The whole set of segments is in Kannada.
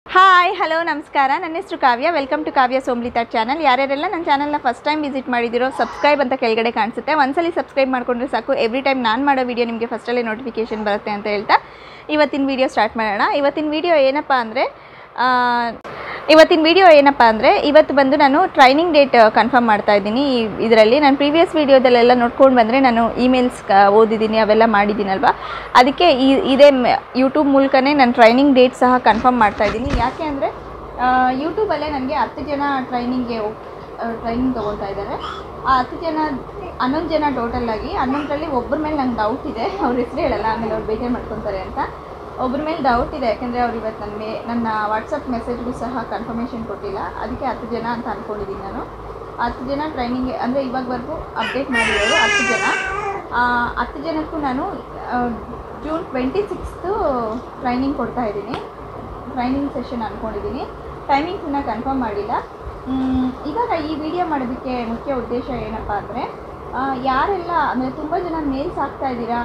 ಹಾಯ್ ಹಲೋ ನಮಸ್ಕಾರ ನನ್ನ ಹೆಸರು Kavya welcome to Kavya Somlitha channel ಯಾರ್ಯಾರೆಲ್ಲ ನನ್ನ ಚಾನಲ್ನ ಫಸ್ಟ್ ಟೈಮ್ ವಿಸಿಟ್ ಮಾಡಿದಿರೋ ಸಬ್ಸ್ಕ್ರೈಬ್ ಅಂತ ಕೆಳಗಡೆ ಕಾಣಿಸುತ್ತೆ ಒಂದ್ಸಲಿ ಸಬ್ಸ್ಕ್ರೈಬ್ ಮಾಡ್ಕೊಂಡ್ರೆ ಸಾಕು ಎವ್ರಿ ಟೈಮ್ ನಾನು ಮಾಡೋ ವಿಡಿಯೋ ನಿಮಗೆ ಫಸ್ಟಲ್ಲೇ ನೋಟಿಫಿಕೇಶನ್ ಬರುತ್ತೆ ಅಂತ ಹೇಳ್ತಾ ಇವತ್ತಿನ ವಿಡಿಯೋ ಸ್ಟಾರ್ಟ್ ಮಾಡೋಣ ಇವತ್ತಿನ ವಿಡಿಯೋ ಏನಪ್ಪ ಅಂದರೆ ಇವತ್ತಿನ ವಿಡಿಯೋ ಏನಪ್ಪ ಅಂದರೆ ಇವತ್ತು ಬಂದು ನಾನು ಟ್ರೈನಿಂಗ್ ಡೇಟ್ ಕನ್ಫರ್ಮ್ ಮಾಡ್ತಾ ಇದ್ದೀನಿ ಇದರಲ್ಲಿ ನಾನು ಪ್ರೀವಿಯಸ್ ವೀಡಿಯೋದಲ್ಲೆಲ್ಲ ನೋಡ್ಕೊಂಡು ಬಂದರೆ ನಾನು ಇಮೇಲ್ಸ್ ಓದಿದ್ದೀನಿ ಅವೆಲ್ಲ ಮಾಡಿದ್ದೀನಲ್ವ ಅದಕ್ಕೆ ಈ ಇದೇ ಯೂಟ್ಯೂಬ್ ಮೂಲಕನೇ ನಾನು ಟ್ರೈನಿಂಗ್ ಡೇಟ್ ಸಹ ಕನ್ಫರ್ಮ್ ಮಾಡ್ತಾ ಇದ್ದೀನಿ ಯಾಕೆ ಅಂದರೆ ಯೂಟ್ಯೂಬಲ್ಲೇ ನನಗೆ ಹತ್ತು ಜನ ಟ್ರೈನಿಂಗ್ಗೆ ಟ್ರೈನಿಂಗ್ ತೊಗೊಳ್ತಾ ಇದ್ದಾರೆ ಆ ಹತ್ತು ಜನ ಹನ್ನೊಂದು ಜನ ಟೋಟಲ್ ಆಗಿ ಹನ್ನೊಂದರಲ್ಲಿ ಒಬ್ಬರ ಮೇಲೆ ನಂಗೆ ಡೌಟ್ ಇದೆ ಅವ್ರ ಹೆಸರು ಹೇಳಲ್ಲ ಆಮೇಲೆ ಅವ್ರು ಬೇಜಾರು ಮಾಡ್ಕೊತಾರೆ ಅಂತ ಒಬ್ಬರ ಮೇಲೆ ಡೌಟ್ ಇದೆ ಯಾಕೆಂದರೆ ಅವ್ರು ಇವತ್ತು ನನಗೆ ನನ್ನ ವಾಟ್ಸಪ್ ಮೆಸೇಜ್ಗೂ ಸಹ ಕನ್ಫರ್ಮೇಷನ್ ಕೊಟ್ಟಿಲ್ಲ ಅದಕ್ಕೆ ಹತ್ತು ಜನ ಅಂತ ಅಂದ್ಕೊಂಡಿದ್ದೀನಿ ನಾನು ಹತ್ತು ಜನ ಟ್ರೈನಿಂಗ್ ಅಂದರೆ ಇವಾಗವರೆಗೂ ಅಪ್ಡೇಟ್ ಮಾಡಿರೋರು ಹತ್ತು ಜನ ಆ, ಹತ್ತು ಜನಕ್ಕೂ ನಾನು ಜೂನ್ ಟ್ವೆಂಟಿ ಸಿಕ್ಸ್ತು ಟ್ರೈನಿಂಗ್ ಕೊಡ್ತಾ ಇದ್ದೀನಿ ಟ್ರೈನಿಂಗ್ ಸೆಷನ್ ಅಂದ್ಕೊಂಡಿದ್ದೀನಿ ಟೈಮಿಂಗ್ಸ್ ಇನ್ನೂ ಕನ್ಫರ್ಮ್ ಮಾಡಿಲ್ಲ ಮ್, ಇವಾಗ ಈ ವಿಡಿಯೋ ಮಾಡೋದಕ್ಕೆ ಮುಖ್ಯ ಉದ್ದೇಶ ಏನಪ್ಪ ಅಂದರೆ ಯಾರೆಲ್ಲ ಅಂದರೆ ತುಂಬ ಜನ ಮೇಲ್ಸ್ ಹಾಕ್ತಾ ಇದ್ದೀರಾ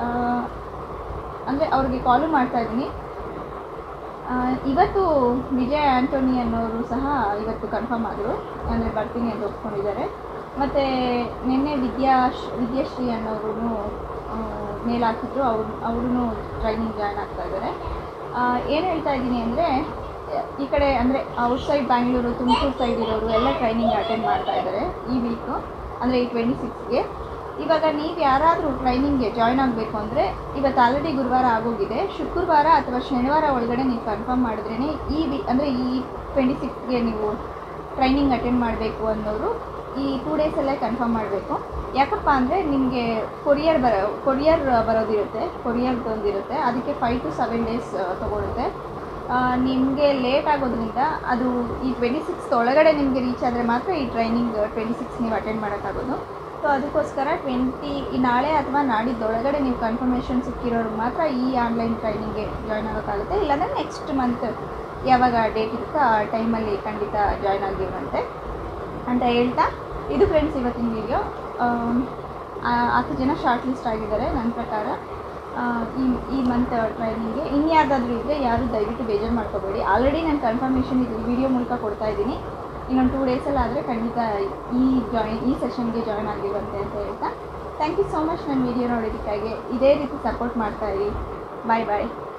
ಅಂದರೆ ಅವ್ರಿಗೆ ಕಾಲು ಮಾಡ್ತಾ ಇದ್ದೀನಿ ಆ, ಇವತ್ತು ವಿಜಯ್ ಆ್ಯಂಟೋನಿ ಅನ್ನೋರು ಸಹ ಇವತ್ತು ಕನ್ಫರ್ಮ್ ಆದರು ಅಂದರೆ ಬರ್ತೀನಿ ಅಂತ ಒಪ್ಕೊಂಡಿದ್ದಾರೆ ಮತ್ತು ನಿನ್ನೆ ವಿದ್ಯಾ ವಿದ್ಯಾಶ್ರೀ ಅನ್ನೋರು ಮೇಲ್ ಹಾಕಿದ್ರು ಅವ್ರು ಅವರು ಟ್ರೈನಿಂಗ್ ಜಾಯ್ನ್ ಆಗ್ತಾ ಇದ್ದಾರೆ ಏನು ಹೇಳ್ತಾ ಇದ್ದೀನಿ ಅಂದರೆ ಈ ಕಡೆ ಅಂದರೆ ಔಟ್ಸೈಡ್ ಬ್ಯಾಂಗ್ಳೂರು ತುಮಕೂರು ಸೈಡ್ ಇರೋರು ಎಲ್ಲ ಟ್ರೈನಿಂಗ್ ಅಟೆಂಡ್ ಮಾಡ್ತಾ ಇದ್ದಾರೆ ಈ ವೀಕು ಅಂದರೆ ಈ ಟ್ವೆಂಟಿ ಸಿಕ್ಸ್ಗೆ ಇವಾಗ ನೀವು ಯಾರಾದರೂ ಟ್ರೈನಿಂಗ್ಗೆ ಜಾಯ್ನ್ ಆಗಬೇಕು ಅಂದರೆ ಇವತ್ತು ಆಲ್ರೆಡಿ ಗುರುವಾರ ಆಗೋಗಿದೆ ಶುಕ್ರವಾರ ಅಥವಾ ಶನಿವಾರ ಒಳಗಡೆ ನೀವು ಕನ್ಫರ್ಮ್ ಮಾಡಿದ್ರೇ ಈ ವಿ ಅಂದರೆ ಈ ಟ್ವೆಂಟಿ ಸಿಕ್ಸ್ಗೆ ನೀವು ಟ್ರೈನಿಂಗ್ ಅಟೆಂಡ್ ಮಾಡಬೇಕು ಅನ್ನೋರು ಈ ಟೂ ಡೇಸಲ್ಲೇ ಕನ್ಫರ್ಮ್ ಮಾಡಬೇಕು ಯಾಕಪ್ಪ ಅಂದರೆ ನಿಮಗೆ ಕೊರಿಯರ್ ಬರೋ ಕೊರಿಯರ್ ಬರೋದಿರುತ್ತೆ ಕೊರಿಯರ್ದೊಂದಿರುತ್ತೆ ಅದಕ್ಕೆ ಫೈವ್ ಟು ಸೆವೆನ್ ಡೇಸ್ ತೊಗೊಳುತ್ತೆ ನಿಮಗೆ ಲೇಟ್ ಆಗೋದ್ರಿಂದ ಅದು ಈ ಟ್ವೆಂಟಿ ಸಿಕ್ಸ್ ಒಳಗಡೆ ನಿಮಗೆ ರೀಚ್ ಆದರೆ ಮಾತ್ರ ಈ ಟ್ರೈನಿಂಗ್ ಟ್ವೆಂಟಿ ಸಿಕ್ಸ್ ನೀವು ಅಟೆಂಡ್ ಮಾಡೋಕ್ಕಾಗೋದು ಸೊ ಅದಕ್ಕೋಸ್ಕರ ಟ್ವೆಂಟಿ ಈ ನಾಳೆ ಅಥವಾ ನಾಡಿದ್ದೊಳಗಡೆ ನೀವು ಕನ್ಫರ್ಮೇಷನ್ ಸಿಕ್ಕಿರೋರು ಮಾತ್ರ ಈ ಆನ್ಲೈನ್ ಟ್ರೈನಿಂಗ್ಗೆ ಜಾಯ್ನ್ ಆಗೋಕ್ಕಾಗುತ್ತೆ ಇಲ್ಲಾಂದರೆ ನೆಕ್ಸ್ಟ್ ಮಂತ್ ಯಾವಾಗ ಡೇಟ್ ಇರುತ್ತೋ ಆ ಟೈಮಲ್ಲಿ ಖಂಡಿತ ಜಾಯ್ನ್ ಆಗಿರುವಂತೆ ಅಂತ ಹೇಳ್ತಾ ಇದು ಫ್ರೆಂಡ್ಸ್ ಇವತ್ತಿನ ವಿಡಿಯೋ ಹತ್ತು ಜನ ಶಾರ್ಟ್ ಲಿಸ್ಟ್ ಆಗಿದ್ದಾರೆ ನನ್ನ ಪ್ರಕಾರ ಆ, ಈ ಈ ಮಂತ್ ಟ್ರೈನಿಂಗ್ಗೆ ಇನ್ಯಾವುದಾದ್ರೂ ಇದ್ದರೆ ಯಾರು ದಯವಿಟ್ಟು ಬೇಜಾರು ಮಾಡ್ಕೋಬೇಡಿ ಆಲ್ರೆಡಿ ನಾನು ಕನ್ಫರ್ಮೇಷನ್ ಇದು ವಿಡಿಯೋ ಮೂಲಕ ಕೊಡ್ತಾ ಇದ್ದೀನಿ ಇನ್ನೊಂದು ಟೂ ಡೇಸಲ್ಲಿ ಆದರೆ ಖಂಡಿತ ಈ ಜಾಯಿನ್ ಈ ಸೆಷನ್ಗೆ ಜಾಯ್ನ್ ಆಗಿರುವಂತೆ ಅಂತ ಹೇಳ್ತಾ ಥ್ಯಾಂಕ್ ಯು ಸೋ ಮಚ್ ನನ್ನ ವಿಡಿಯೋ ನೋಡೋದಕ್ಕಾಗಿ ಇದೇ ರೀತಿ ಸಪೋರ್ಟ್ ಮಾಡ್ತಾ ಇರಿ ಬಾಯ್ ಬಾಯ್